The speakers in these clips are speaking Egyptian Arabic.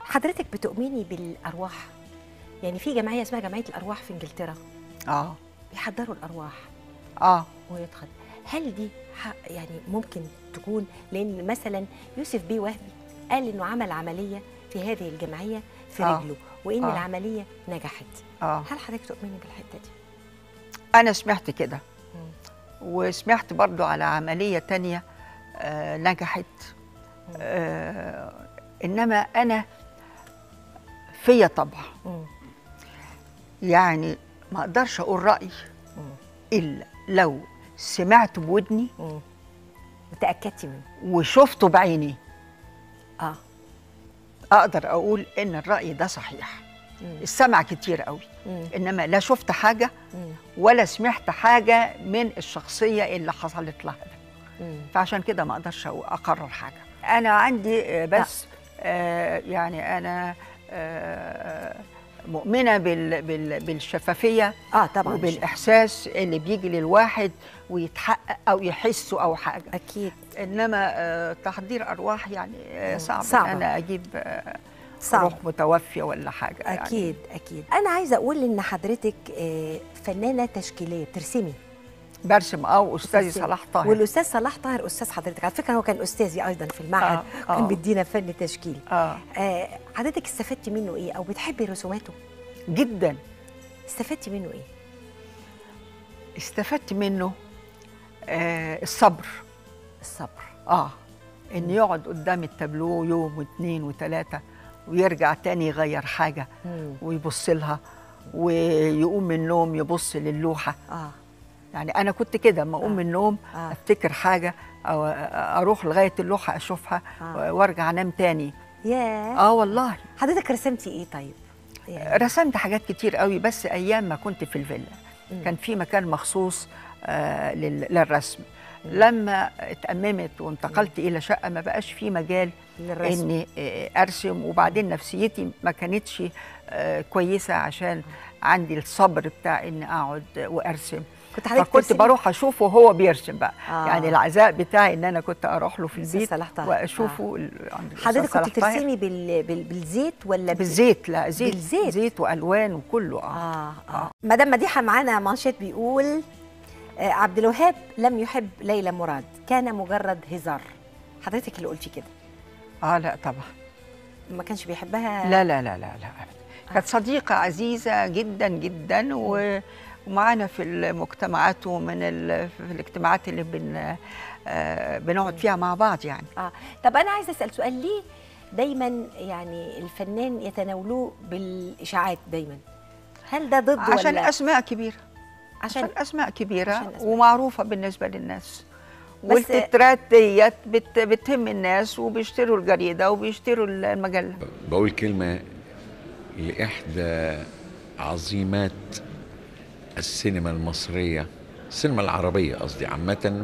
حضرتك بتؤمني بالارواح يعني في جمعيه اسمها جمعيه الارواح في انجلترا اه بيحضروا الارواح اه ويدخل هل دي حق يعني ممكن تكون لان مثلا يوسف بيه وهبي قال انه عمل عمليه في هذه الجمعيه في آه. رجله وان آه. العمليه نجحت اه هل حضرتك تؤمني بالحته دي انا سمعت كده مم. وسمعت برضو على عمليه تانية آه نجحت آه انما انا فيا طبع مم. يعني ما اقدرش اقول رايي مم. الا لو سمعته بودني مم. وتاكدتي منه وشفته بعيني اه اقدر اقول ان الراي ده صحيح مم. السمع كتير قوي مم. انما لا شفت حاجه مم. ولا سمعت حاجه من الشخصيه اللي حصلت لها ده مم. فعشان كده ما اقدرش أقو- اقرر حاجه انا عندي آه، بس آه يعني انا آه مؤمنه بال بال بالشفافيه اه طبعا وبالاحساس اللي بيجي للواحد ويتحقق او يحسه او حاجه اكيد انما آه تحضير ارواح يعني آه صعب صعبة. ان انا اجيب آه صعب روح متوفيه ولا حاجه يعني. اكيد اكيد انا عايزه اقول ان حضرتك آه، فنانه تشكيليه بترسمي برسم اه استاذي بترسمي. صلاح طاهر والاستاذ صلاح طاهر استاذ حضرتك على فكره هو كان استاذي ايضا في المعهد آه، كان آه. بيدينا فن تشكيلي اه آه، حضرتك استفدتي منه ايه او بتحبي رسوماته جدا استفدتي منه ايه استفدت منه آه الصبر الصبر اه ان يقعد قدام التابلو يوم واثنين وثلاثه ويرجع تاني يغير حاجه مم. ويبص لها ويقوم من النوم يبص للوحه اه يعني انا كنت كده اما اقوم آه. من النوم آه. افتكر حاجه او اروح لغايه اللوحه اشوفها آه. وارجع انام تاني ياه اه والله حضرتك رسمتي ايه طيب يعني رسمت حاجات كتير قوي بس ايام ما كنت في الفيلا مم. كان في مكان مخصوص آه لل- للرسم لما اتأممت وانتقلت الى شقه ما بقاش في مجال للرسم اني آه، ارسم وبعدين نفسيتي ما كانتش آه، كويسه عشان عندي الصبر بتاع اني اقعد وارسم كنت حضرتك فكنت ترسمي؟ بروح اشوفه وهو بيرسم بقى آه. آه. يعني العزاء بتاعي ان انا كنت اروح له في أستاذ البيت صلاح طاهر. واشوفه ال- عند الأستاذ حضرتك كنت صلاح طاهر. ترسمي بال... بال... بالزيت ولا ب- بالزيت لا زيت بالزيت؟ زيت والوان وكله اه, اه اه مدام مديحه معانا مانشيت بيقول آه عبد الوهاب لم يحب ليلى مراد كان مجرد هزار حضرتك اللي قلتي كده آه لا طبعا ما كانش بيحبها لا لا لا لا لا أبداً. كانت صديقة عزيزة جدا جدا و- ومعانا في المجتمعات ومن ال... في الاجتماعات اللي بن... آه بنقعد فيها مع بعض يعني اه طب انا عايزه اسال سؤال ليه دايما يعني الفنان يتناولوه بالاشاعات دايما هل ده ضد عشان ولا أسماء كبيرة عشان عشان أسماء كبيرة عشان أسماء. ومعروفة بالنسبة للناس بس- والتترات ديت بت... بتهم الناس وبيشتروا الجريدة وبيشتروا المجلة بقول كلمة لإحدى عظيمات السينما المصرية السينما العربية قصدي عامة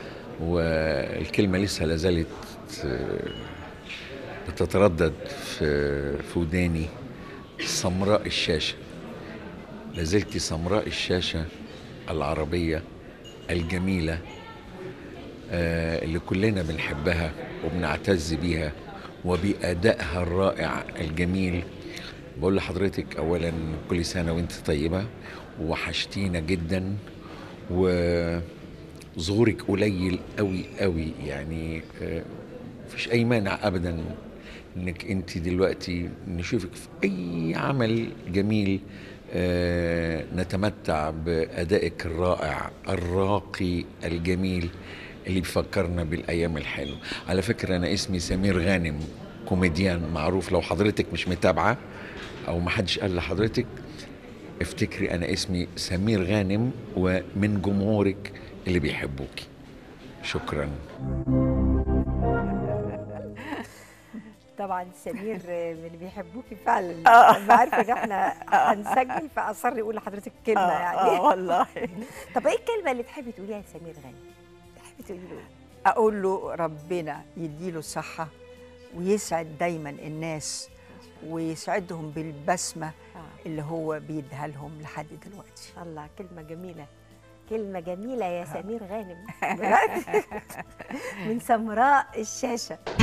والكلمة لسه لازالت آه، بتتردد في في وداني سمراء الشاشة لازلت سمراء الشاشة العربية الجميلة آه، اللي كلنا بنحبها وبنعتز بيها وبأدائها الرائع الجميل بقول لحضرتك أولا كل سنة وانت طيبة وحشتينا جدا وظهورك قليل قوي قوي يعني آه، مفيش أي مانع أبدا انك انت دلوقتي نشوفك في اي عمل جميل آه، نتمتع بادائك الرائع الراقي الجميل اللي بيفكرنا بالايام الحلوه على فكره انا اسمي سمير غانم كوميديان معروف لو حضرتك مش متابعه او ما حدش قال لحضرتك افتكري انا اسمي سمير غانم ومن جمهورك اللي بيحبوكي شكرا طبعا سمير من اللي بيحبوكي فعلا لما عارفه ان احنا هنسجل فاصر يقول لحضرتك كلمه يعني آه والله طب ايه الكلمه اللي تحبي تقوليها لسمير غانم تحبي تقولي له ايه اقول له ربنا يديله الصحه ويسعد دايما الناس ويسعدهم بالبسمه آه. اللي هو بيديها لهم لحد دلوقتي الله كلمه جميله كلمه جميله يا سمير غانم بجد؟ من سمراء الشاشه